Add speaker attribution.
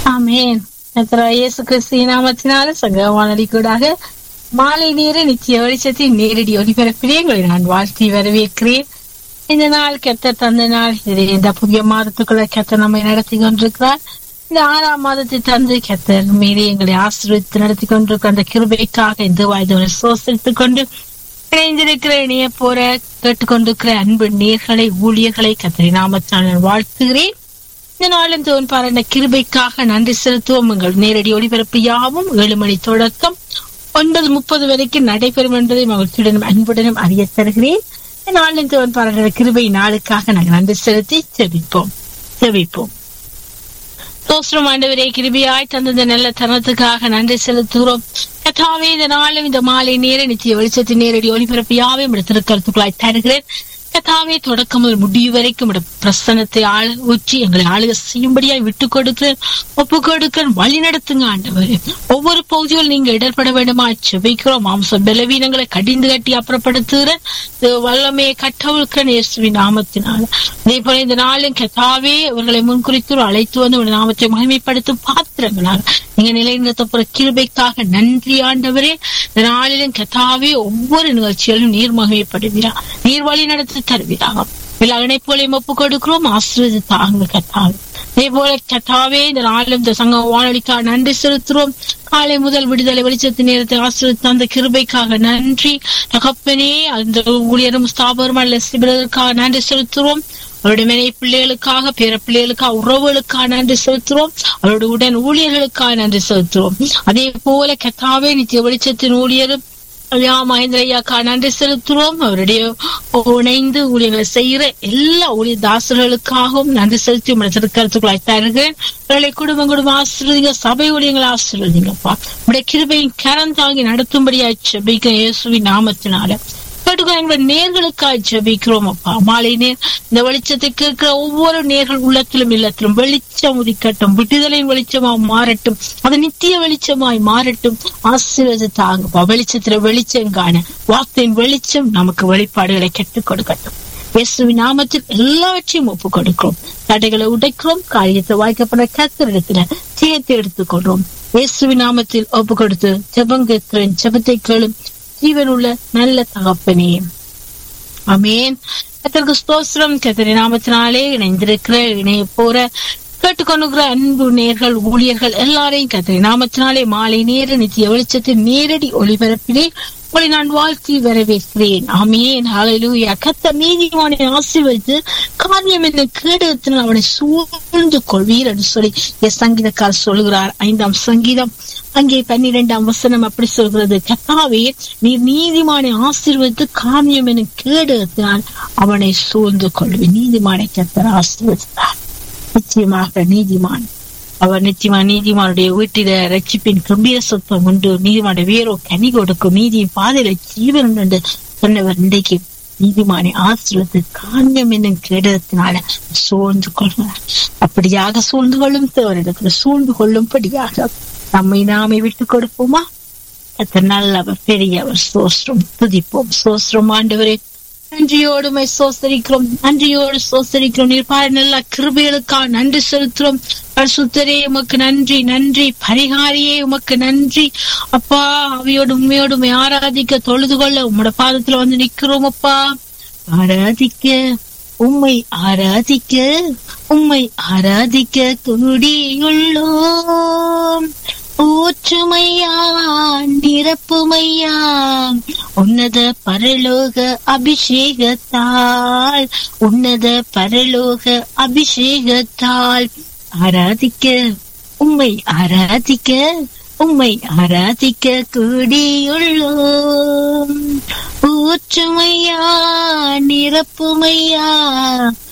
Speaker 1: ஆமேன் கர்த்தராகிய இயேசு கிறிஸ்துவின் நாமத்தினால சங்க வானொலி கூடாக மாலை நேர நித்திய வெளிச்சத்தின் நேரடி ஒளிபரப்பிலே உங்களை நான் வாழ்த்தி வரவேற்கிறேன் இந்த நாள் கெத்தர் தந்த நாள் இது இந்த புதிய மாதத்துக்குள்ள கெத்தர் நம்மை நடத்தி கொண்டிருக்கிறார் இந்த ஆறாம் மாதத்தை தந்து கெத்தர் மீறி எங்களை ஆசீர்வதித்து நடத்தி கொண்டிருக்கிற அந்த கிருபைக்காக இந்த வாய்தவனை சோசரித்துக் கொண்டு இணைந்திருக்கிற இணைய போற கேட்டுக்கொண்டிருக்கிற அன்பு நேர்களை ஊழியர்களை கத்தரி நாமத்தால் நான் வாழ்த்துகிறேன் இந்த நாளும் தோன் பாருந்த கிருபைக்காக நன்றி செலுத்துவோம் உங்கள் நேரடி ஒளிபரப்பு யாவும் ஏழு மணி தொடக்கம் ஒன்பது முப்பது வரைக்கும் நடைபெறும் என்பதை மகிழ்ச்சியுடனும் அன்புடனும் அறிய தருகிறேன் இந்த நாளின் தோன் பாருந்த கிருபை நாளுக்காக நாங்கள் நன்றி செலுத்தி செபிப்போம் செபிப்போம் சோஸ்திரம் ஆண்டவரே கிருபியாய் தந்த நல்ல தருணத்துக்காக நன்றி செலுத்துகிறோம் கத்தாவே இந்த நாளும் இந்த மாலை நேர நித்திய வெளிச்சத்தின் நேரடி ஒளிபரப்பு யாவையும் திருக்கருத்துக்களாய் தருகிறேன் கத்தாவே தொடக்கம் முதல் முடிவு வரைக்கும் உடைய பிரசனத்தை ஆள ஊற்றி எங்களை ஆளுக செய்யும்படியாய் விட்டு கொடுக்கிறேன் ஒப்பு கொடுக்கிறேன் வழி நடத்துங்க ஆண்டவர் ஒவ்வொரு பகுதியில் நீங்க இடர்பட வேண்டுமா செபிக்கிறோம் மாம்ச பலவீனங்களை கடிந்து கட்டி அப்புறப்படுத்துகிற வல்லமையை கட்டவிழ்க்கிறேன் இயேசுவின் நாமத்தினால் அதே போல இந்த நாளும் கத்தாவே அவர்களை முன்குறித்து அழைத்து வந்து உடைய நாமத்தை மகிமைப்படுத்தும் பாத்திரங்களாக நீங்க நிலைநிறுத்தப்புற கிருபைக்காக நன்றி ஆண்டவரே இந்த நாளிலும் கத்தாவே ஒவ்வொரு நிகழ்ச்சியிலும் நீர் மகிமைப்படுவீரா நீர் வழி நடத்தி தருவீராக எல்லா இணைப்புகளையும் ஒப்பு கொடுக்கிறோம் ஆசிரியர் தாங்க கத்தாவே அதே போல கத்தாவே இந்த நாளிலும் இந்த சங்க வானொலிக்காக நன்றி செலுத்துறோம் காலை முதல் விடுதலை வெளிச்சத்து நேரத்தை ஆசிரியர் அந்த கிருபைக்காக நன்றி தகப்பனே அந்த ஊழியரும் ஸ்தாபரும் லெஸ்லிபிரதற்காக நன்றி செலுத்துறோம் அவருடைய மனை பிள்ளைகளுக்காக பிற பிள்ளைகளுக்காக உறவுகளுக்காக நன்றி செலுத்துறோம் அவருடைய உடன் ஊழியர்களுக்காக நன்றி செலுத்துறோம் அதே போல கத்தாவே நித்திய வெளிச்சத்தின் ஊழியரும் ஐயா மகேந்திரையாக்கா நன்றி செலுத்துறோம் அவருடைய இணைந்து ஊழியர்களை செய்கிற எல்லா ஊழிய தாசர்களுக்காகவும் நன்றி செலுத்தி உடைய திருக்கருத்துக்குள்ளாய் தருகிறேன் அவர்களை குடும்பம் குடும்பம் ஆசீர்வதிங்க சபை ஊழியங்களை ஆசீர்வதிங்கப்பா உடைய கிருபையின் கரம் தாங்கி நடத்தும்படியாய் செபிக்க இயேசுவின் நாமத்தினால கேட்டுக்கோ நேர்களுக்காக ஜபிக்கிறோம் அப்பா மாலை நேர் இந்த வெளிச்சத்துக்கு இருக்கிற ஒவ்வொரு நேர்கள் உள்ளத்திலும் இல்லத்திலும் வெளிச்சம் உதிக்கட்டும் விடுதலையின் வெளிச்சமா மாறட்டும் அது நித்திய வெளிச்சமாய் மாறட்டும் ஆசீர்வதி தாங்கப்பா வெளிச்சத்துல வெளிச்சம் காண வார்த்தையின் வெளிச்சம் நமக்கு வெளிப்பாடுகளை கெட்டுக் கொடுக்கட்டும் இயேசுவின் நாமத்தில் எல்லாவற்றையும் ஒப்பு கொடுக்கிறோம் தடைகளை உடைக்கிறோம் காரியத்தை வாய்க்கப்பட கத்திரிடத்துல ஜெயத்தை எடுத்துக்கொள்றோம் இயேசுவின் நாமத்தில் ஒப்பு கொடுத்து ஜெபம் கேட்கிறேன் ஜெபத்தை கேளும் ஜீவனுள்ள நல்ல தகப்பனே அமேன் கத்தருக்கு ஸ்தோத்திரம் கத்தரி நாமத்தினாலே இணைந்திருக்கிற இணைய போற கேட்டுக்கொண்டுகிற அன்பு நேர்கள் ஊழியர்கள் எல்லாரையும் கத்தரி நாமத்தினாலே மாலை நேர நித்திய வெளிச்சத்தின் நேரடி ஒளிபரப்பிலே உங்களை நான் வாழ்த்தி வரவேற்கிறேன் ஆமேன் ஹalleluya கத்த நீதிமானை ஆசீர்வதித்து காரியம் என்ன கேடத்தினால் அவனை சூழ்ந்து கொள்வீர் என்று சொல்லி என் சங்கீதக்கார் சொல்கிறார் ஐந்தாம் சங்கீதம் அங்கே பன்னிரெண்டாம் வசனம் அப்படி சொல்கிறது கத்தாவே நீ நீதிமானை ஆசீர்வதித்து காமியம் என கேடத்தினால் அவனை சூழ்ந்து கொள்வி நீதிமானை கத்தர் ஆசீர்வதித்தார் நிச்சயமாக நீதிமான் அவர் நிச்சயமா நீதிமானுடைய வீட்டில ரட்சிப்பின் கம்பீர சொத்தம் உண்டு நீதிமானுடைய வேரோ கனி கொடுக்கும் நீதியின் பாதையில ஜீவன் என்று சொன்னவர் இன்றைக்கு நீதிமானை ஆசிரியத்து காண்யம் என்னும் கேடத்தினால சூழ்ந்து கொள்வார் அப்படியாக சூழ்ந்து கொள்ளும் தேவரிடத்துல சூழ்ந்து கொள்ளும்படியாக நம்மை நாமே விட்டு கொடுப்போமா கத்த நல்லவர் பெரியவர் சோஸ்திரம் துதிப்போம் சோஸ்திரம் ஆண்டவரே நன்றியோடுமை சோசரிக்கிறோம் நன்றியோடு சோசரிக்கிறோம் நீர் பாரு நல்ல கிருபைகளுக்காக நன்றி செலுத்துறோம் பரிசுத்தரே உமக்கு நன்றி நன்றி பரிகாரியே உமக்கு நன்றி அப்பா அவையோடு உண்மையோடு உண்மை ஆராதிக்க தொழுது கொள்ள உம்மோட பாதத்துல வந்து நிக்கிறோம் அப்பா ஆராதிக்க உம்மை ஆராதிக்க உம்மை ஆராதிக்க குடியுள்ளோம் ஊற்றுமையா நிரப்புமையா உன்னத பரலோக அபிஷேகத்தால் உன்னத பரலோக அபிஷேகத்தால் ஆராதிக்க உம்மை ஆராதிக்க உம்மை ஆராதிக்க கூடியுள்ளோம் ஊற்றுமையா நிரப்புமையா